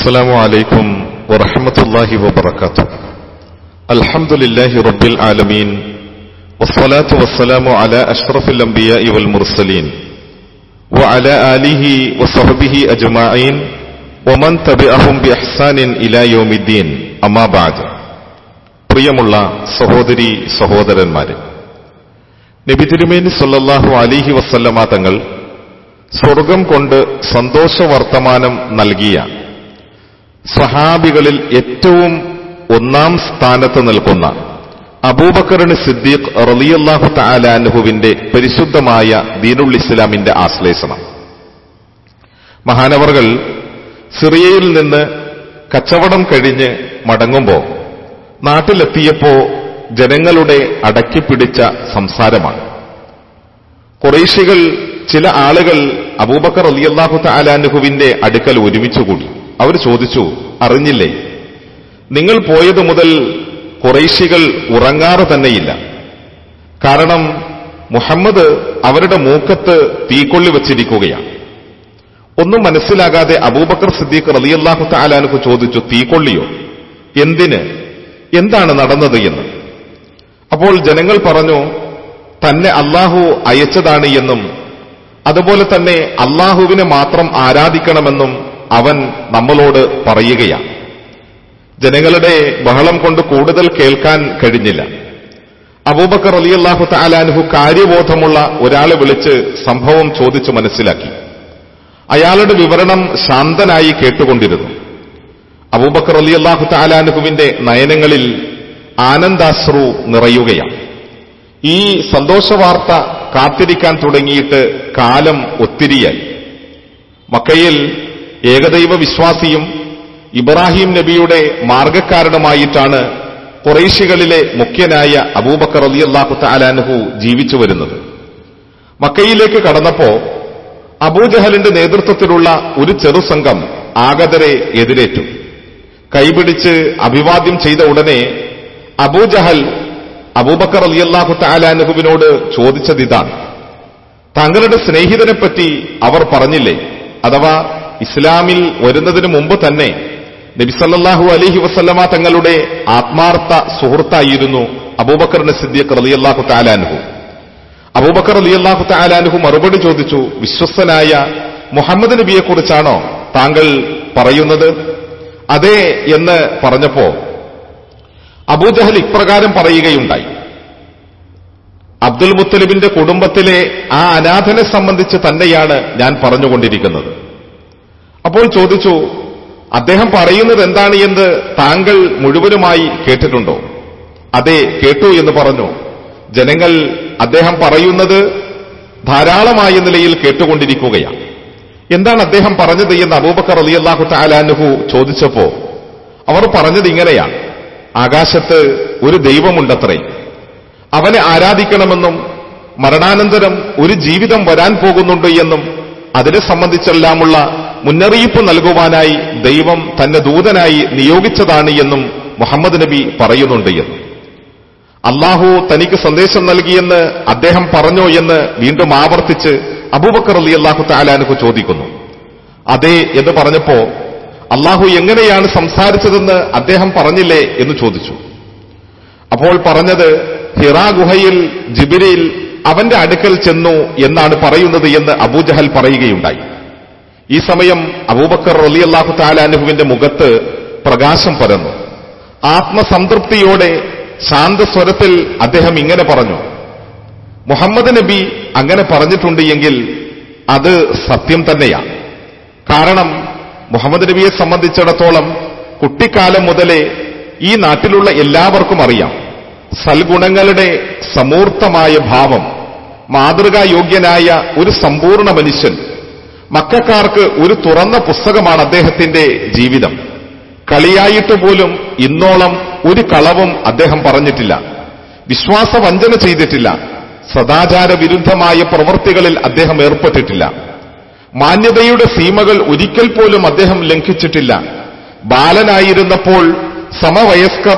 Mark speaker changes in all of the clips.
Speaker 1: السلام عليكم ورحمة الله وبركاته الحمد لله رب العالمين والصلاة والسلام على أشرف الأنبياء والمرسلين وعلى آله وصحبه أجمعين ومن تبعهم بإحسان إلى يوم الدين أما بعد പ്രിയമുള്ള സഹോദരി സഹോദരന്മാരെ നബി തിരുമേനി സല്ലല്ലാഹു അലിഹി വസല്ലമ തങ്ങൾ സ്വർഗം കൊണ്ട് സന്തോഷ വർത്തമാനം നൽകിയ സഹാബികളിൽ ഏറ്റവും ഒന്നാം സ്ഥാനത്ത് നിൽക്കുന്ന അബൂബക്കറിന് സിദ്ദീഖ് റളിയല്ലാഹു തആലാൻഹുവിന്റെ പരിശുദ്ധമായ ദീനുൽ ഇസ്ലാമിന്റെ ആശ്ലേഷണം മഹാനവറുകൾ സിറിയയിൽ നിന്ന് കച്ചവടം കഴിഞ്ഞ് മടങ്ങുമ്പോൾ നാട്ടിലെത്തിയപ്പോ ജനങ്ങളുടെ അടക്കിപ്പിടിച്ച സംസാരമാണ് കുറേശികൾ ചില ആളുകൾ അബൂബക്കർ അലിയല്ലാഹു താലാനുഹുവിന്റെ അടുക്കൽ ഒരുമിച്ചുകൂടി അവർ ചോദിച്ചു അറിഞ്ഞില്ലേ നിങ്ങൾ പോയത് മുതൽ കുറേശികൾ ഉറങ്ങാറ് തന്നെയില്ല കാരണം മുഹമ്മദ് അവരുടെ മൂക്കത്ത് തീക്കൊള്ളി വച്ചിരിക്കുകയാണ് ഒന്നും മനസ്സിലാകാതെ അബൂബക്കർ സിദ്ദീഖ് റലിയല്ലാഹു താലാനുഹു ചോദിച്ചു തീക്കൊള്ളിയോ എന്തിന് എന്താണ് നടന്നത് എന്ന് അപ്പോൾ ജനങ്ങൾ പറഞ്ഞു തന്നെ അള്ളാഹു അയച്ചതാണ് എന്നും അതുപോലെ തന്നെ അള്ളാഹുവിനെ മാത്രം ആരാധിക്കണമെന്നും അവൻ നമ്മളോട് പറയുകയാണ് ജനങ്ങളുടെ ബഹളം കൊണ്ട് കൂടുതൽ കേൾക്കാൻ കഴിഞ്ഞില്ല അബൂബക്കർ അലി അള്ളാഹു താലാൻഹു കാര്യബോധമുള്ള ഒരാളെ വിളിച്ച് സംഭവം ചോദിച്ചു മനസ്സിലാക്കി അയാളുടെ വിവരണം ശാന്തനായി കേട്ടുകൊണ്ടിരുന്നു അബൂബക്കർ അലി അള്ളാഹു താലാൻഹുവിന്റെ നയനങ്ങളിൽ ആനന്ദാശ്രു നിറയുകയാണ് ഈ സന്തോഷവാർത്ത കാത്തിരിക്കാൻ തുടങ്ങിയിട്ട് കാലം ഒത്തിരിയായി മക്കയിൽ ഏകദൈവ വിശ്വാസിയും ഇബ്രാഹിം നബിയുടെ മാർഗക്കാരനുമായിട്ടാണ് കുറേശികളിലെ മുഖ്യനായ അബൂബക്കർ അലി അള്ളാഹു താലാൻഹു ജീവിച്ചു വരുന്നത് മക്കയിലേക്ക് കടന്നപ്പോ അബൂജഹലിന്റെ നേതൃത്വത്തിലുള്ള ഒരു ചെറുസംഘം ആഗതരെ എതിരേറ്റു കൈപിടിച്ച് അഭിവാദ്യം ചെയ്ത ഉടനെ അബൂജഹൽ അബൂബക്കർ അലി അള്ളാഹു താലാനുഹുവിനോട് ചോദിച്ചതിതാണ് താങ്കളുടെ സ്നേഹിതനെപ്പറ്റി അവർ പറഞ്ഞില്ലേ അഥവാ ഇസ്ലാമിൽ വരുന്നതിന് മുമ്പ് തന്നെ നബിസല്ലാഹു അലഹി വസല്ലമ തങ്ങളുടെ ആത്മാർത്ഥ സുഹൃത്തായിരുന്നു അബൂബക്കറിന് സിദ്ദീഖ് റലിയല്ലാഹു താലാനുഹു അബൂബക്കർ റലിയല്ലാഹു താലാനുഹു മറുപടി ചോദിച്ചു വിശ്വസ്തനായ മുഹമ്മദ് നബിയെക്കുറിച്ചാണോ താങ്കൾ പറയുന്നത് അതെ എന്ന് പറഞ്ഞപ്പോ അബൂജഹൽ ഇപ്രകാരം പറയുകയുണ്ടായി അബ്ദുൽ മുത്തലിബിന്റെ കുടുംബത്തിലെ ആ അനാഥനെ സംബന്ധിച്ച് തന്നെയാണ് ഞാൻ പറഞ്ഞുകൊണ്ടിരിക്കുന്നത് അപ്പോൾ ചോദിച്ചു അദ്ദേഹം പറയുന്നത് എന്താണ് എന്ന് താങ്കൾ മുഴുവനുമായി കേട്ടിട്ടുണ്ടോ അതെ കേട്ടു എന്ന് പറഞ്ഞു ജനങ്ങൾ അദ്ദേഹം പറയുന്നത് ധാരാളമായ നിലയിൽ കേട്ടുകൊണ്ടിരിക്കുകയാണ് എന്താണ് അദ്ദേഹം പറഞ്ഞത് എന്ന് അബൂബക്കർ അലിയല്ലാഹു താലാനുഹു ചോദിച്ചപ്പോ അവർ പറഞ്ഞത് ഇങ്ങനെയാണ് ആകാശത്ത് ഒരു ദൈവമുണ്ടത്രേ അവനെ ആരാധിക്കണമെന്നും മരണാനന്തരം ഒരു ജീവിതം വരാൻ പോകുന്നുണ്ട് എന്നും അതിനെ സംബന്ധിച്ചെല്ലാമുള്ള മുന്നറിയിപ്പ് നൽകുവാനായി ദൈവം തന്നെ ദൂതനായി നിയോഗിച്ചതാണ് എന്നും മുഹമ്മദ് നബി പറയുന്നുണ്ട് എന്ന് അള്ളാഹു തനിക്ക് സന്ദേശം നൽകിയെന്ന് അദ്ദേഹം പറഞ്ഞോ എന്ന് വീണ്ടും ആവർത്തിച്ച് അബൂബക്കർ അലി അള്ളാഹു താലാനുഹു ചോദിക്കുന്നു അതെ എന്ന് പറഞ്ഞപ്പോ അള്ളാഹു എങ്ങനെയാണ് സംസാരിച്ചതെന്ന് അദ്ദേഹം പറഞ്ഞില്ലേ എന്ന് ചോദിച്ചു അപ്പോൾ പറഞ്ഞത് ഹിറാ ഗുഹയിൽ ജിബിരിയിൽ അവന്റെ അടുക്കൽ ചെന്നു എന്നാണ് പറയുന്നത് എന്ന് അബൂജഹൽ പറയുകയുണ്ടായി ഈ സമയം അബൂബക്കർ റലി അള്ളാഹു താലാനുഹുവിന്റെ മുഖത്ത് പ്രകാശം പരന്നു ആത്മസംതൃപ്തിയോടെ ശാന്തസ്വരത്തിൽ അദ്ദേഹം ഇങ്ങനെ പറഞ്ഞു മുഹമ്മദ് നബി അങ്ങനെ പറഞ്ഞിട്ടുണ്ട് എങ്കിൽ അത് സത്യം തന്നെയാണ് കാരണം മുഹമ്മദ് നബിയെ സംബന്ധിച്ചിടത്തോളം കുട്ടിക്കാലം മുതലേ ഈ നാട്ടിലുള്ള എല്ലാവർക്കും അറിയാം സൽഗുണങ്ങളുടെ സമൂർത്തമായ ഭാവം മാതൃകായോഗ്യനായ ഒരു സമ്പൂർണ്ണ മനുഷ്യൻ മക്കാർക്ക് ഒരു തുറന്ന പുസ്തകമാണ് അദ്ദേഹത്തിന്റെ ജീവിതം കളിയായിട്ട് പോലും ഇന്നോളം ഒരു കളവും അദ്ദേഹം പറഞ്ഞിട്ടില്ല വിശ്വാസവഞ്ചന ചെയ്തിട്ടില്ല സദാചാര വിരുദ്ധമായ പ്രവൃത്തികളിൽ അദ്ദേഹം ഏർപ്പെട്ടിട്ടില്ല മാന്യതയുടെ സീമകൾ ഒരിക്കൽ പോലും അദ്ദേഹം ലംഘിച്ചിട്ടില്ല ബാലനായിരുന്നപ്പോൾ സമവയസ്കർ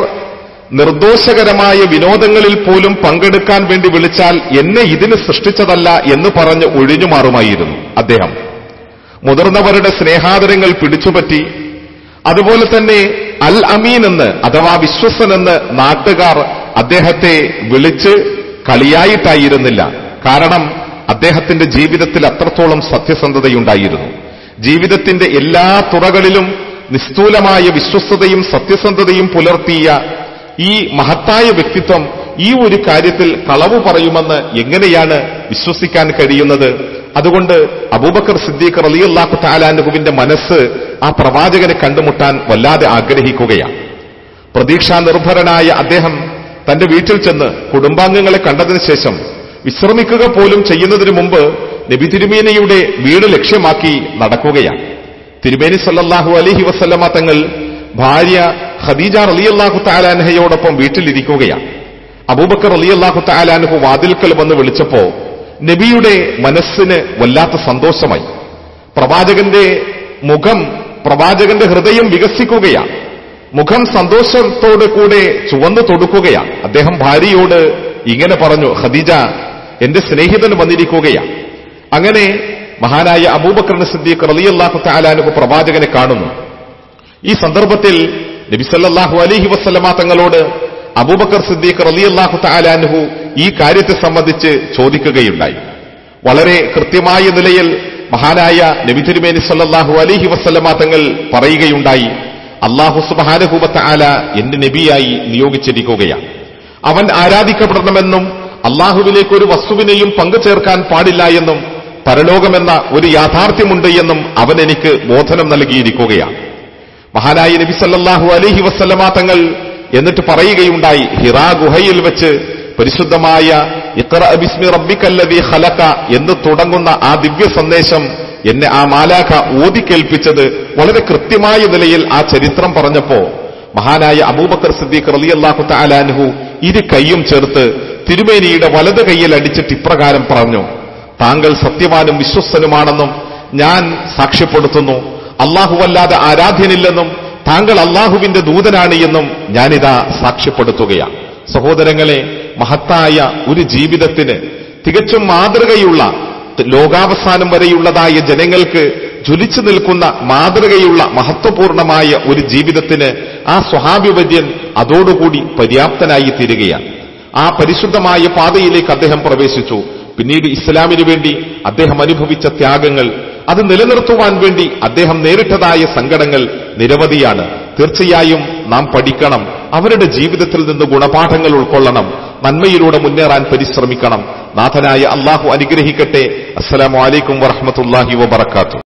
Speaker 1: നിർദോഷകരമായ വിനോദങ്ങളിൽ പോലും പങ്കെടുക്കാൻ വേണ്ടി വിളിച്ചാൽ എന്നെ ഇതിന് സൃഷ്ടിച്ചതല്ല എന്ന് പറഞ്ഞ് ഒഴിഞ്ഞുമാറുമായിരുന്നു അദ്ദേഹം മുതിർന്നവരുടെ സ്നേഹാദരങ്ങൾ പിടിച്ചുപറ്റി അതുപോലെ തന്നെ അൽ അമീൻ എന്ന് അഥവാ വിശ്വസൻ എന്ന് നാട്ടുകാർ അദ്ദേഹത്തെ വിളിച്ച് കളിയായിട്ടായിരുന്നില്ല കാരണം അദ്ദേഹത്തിന്റെ ജീവിതത്തിൽ അത്രത്തോളം സത്യസന്ധതയുണ്ടായിരുന്നു ജീവിതത്തിന്റെ എല്ലാ തുറകളിലും നിസ്തൂലമായ വിശ്വസ്തതയും സത്യസന്ധതയും പുലർത്തിയ ഈ മഹത്തായ വ്യക്തിത്വം ഈ ഒരു കാര്യത്തിൽ കളവ് പറയുമെന്ന് എങ്ങനെയാണ് വിശ്വസിക്കാൻ കഴിയുന്നത് അതുകൊണ്ട് അബൂബക്കർ സിദ്ദീഖ് റലിയല്ലാഹു താലാനുഹുവിന്റെ മനസ്സ് ആ പ്രവാചകനെ കണ്ടുമുട്ടാൻ വല്ലാതെ ആഗ്രഹിക്കുകയാണ് പ്രതീക്ഷാ നിർഭരനായ അദ്ദേഹം തന്റെ വീട്ടിൽ ചെന്ന് കുടുംബാംഗങ്ങളെ കണ്ടതിന് ശേഷം വിശ്രമിക്കുക പോലും ചെയ്യുന്നതിന് മുമ്പ് നബി തിരുമേനിയുടെ വീട് ലക്ഷ്യമാക്കി നടക്കുകയാണ് തിരുമേനി സല്ലല്ലാഹു അലഹി വസല്ലമ തങ്ങൾ ഭാര്യ ഖദീജ റലിയല്ലാഹു താലാൻഹയോടൊപ്പം വീട്ടിലിരിക്കുകയാണ് അബൂബക്കർ റലിയല്ലാഹു താലാൻഹു വാതിൽക്കൽ വന്ന് വിളിച്ചപ്പോ നബിയുടെ മനസ്സിന് വല്ലാത്ത സന്തോഷമായി പ്രവാചകന്റെ മുഖം പ്രവാചകന്റെ ഹൃദയം വികസിക്കുകയാണ് മുഖം സന്തോഷത്തോടു കൂടെ ചുവന്നു തൊടുക്കുകയാണ് അദ്ദേഹം ഭാര്യയോട് ഇങ്ങനെ പറഞ്ഞു ഖദീജ എന്റെ സ്നേഹിതൻ വന്നിരിക്കുകയാണ് അങ്ങനെ മഹാനായ അബൂബക്കർ സിദ്ദീഖ് റളിയല്ലാഹു തആലാനുഹു പ്രവാചകനെ കാണുന്നു ഈ സന്ദർഭത്തിൽ നബിസല്ലാഹു അലൈഹി വസ്ലമ തങ്ങളോട് അബൂബക്കർ സിദ്ദീഖ് റളിയല്ലാഹു തആലാനുഹു ഈ കാര്യത്തെ സംബന്ധിച്ച് ചോദിക്കുകയുണ്ടായി വളരെ കൃത്യമായ നിലയിൽ മഹാനായ നബി തിരുമേനി സല്ലല്ലാഹു അലൈഹി വസ്ലമ തങ്ങൾ പറയുകയുണ്ടായി അള്ളാഹു സുബാനുഹൂബത്ത് ആല എന്റെ നബിയായി നിയോഗിച്ചിരിക്കുകയാണ് അവൻ ആരാധിക്കപ്പെടണമെന്നും അള്ളാഹുവിലേക്ക് ഒരു വസ്തുവിനെയും പങ്കു ചേർക്കാൻ പാടില്ല എന്നും പരലോകമെന്ന ഒരു യാഥാർത്ഥ്യമുണ്ട് എന്നും അവൻ എനിക്ക് ബോധനം നൽകിയിരിക്കുകയാണ് മഹാനായ നബി സല്ലല്ലാഹു അലൈഹി വസല്ലമ തങ്ങൾ എന്നിട്ട് പറയുകയുണ്ടായി ഹിറാ ഗുഹയിൽ വെച്ച് പരിശുദ്ധമായ ഇഖ്റ ബിസ്മി റബ്ബിക്കല്ലദീ ഖലഖ എന്ന് തുടങ്ങുന്ന ആ ദിവ്യ സന്ദേശം എന്നെ ആ മാലാഖ ഓതിക്കേൽപ്പിച്ചത് വളരെ കൃത്യമായ നിലയിൽ ആ ചരിത്രം പറഞ്ഞപ്പോ മഹാനായ അബൂബക്കർ സിദ്ദീഖ് റളിയല്ലാഹു തആലാൻഹു ഇരു കൈയും ചേർത്ത് തിരുമേനിയുടെ വലത് കൈയിൽ അടിച്ചിട്ട് ഇപ്രകാരം പറഞ്ഞു താങ്കൾ സത്യവാനും വിശ്വസ്തനുമാണെന്നും ഞാൻ സാക്ഷ്യപ്പെടുത്തുന്നു അല്ലാഹുവല്ലാതെ ആരാധ്യനില്ലെന്നും താങ്കൾ അള്ളാഹുവിന്റെ ദൂതനാണ് എന്നും ഞാനിതാ സാക്ഷ്യപ്പെടുത്തുകയാണ് സഹോദരങ്ങളെ മഹത്തായ ഒരു ജീവിതത്തിന് തികച്ചും മാതൃകയുള്ള ലോകാവസാനം വരെയുള്ളതായ ജനങ്ങൾക്ക് ജ്വലിച്ചു നിൽക്കുന്ന മാതൃകയുള്ള മഹത്വപൂർണമായ ഒരു ജീവിതത്തിന് ആ സ്വഹാഭിവര്യൻ അതോടുകൂടി പര്യാപ്തനായി തീരുകയാണ് ആ പരിശുദ്ധമായ പാതയിലേക്ക് അദ്ദേഹം പ്രവേശിച്ചു പിന്നീട് ഇസ്ലാമിനു വേണ്ടി അദ്ദേഹം അനുഭവിച്ച ത്യാഗങ്ങൾ അത് നിലനിർത്തുവാൻ വേണ്ടി അദ്ദേഹം നേരിട്ടതായ സങ്കടങ്ങൾ നിരവധിയാണ് തീർച്ചയായും നാം പഠിക്കണം അവരുടെ ജീവിതത്തിൽ നിന്ന് ഗുണപാഠങ്ങൾ ഉൾക്കൊള്ളണം നന്മയിലൂടെ മുന്നേറാൻ പരിശ്രമിക്കണം നാഥനായ അള്ളാഹു അനുഗ്രഹിക്കട്ടെ അസ്സലാമു അലൈക്കും വറഹമത്തല്ലാഹി വബർക്കാത്തു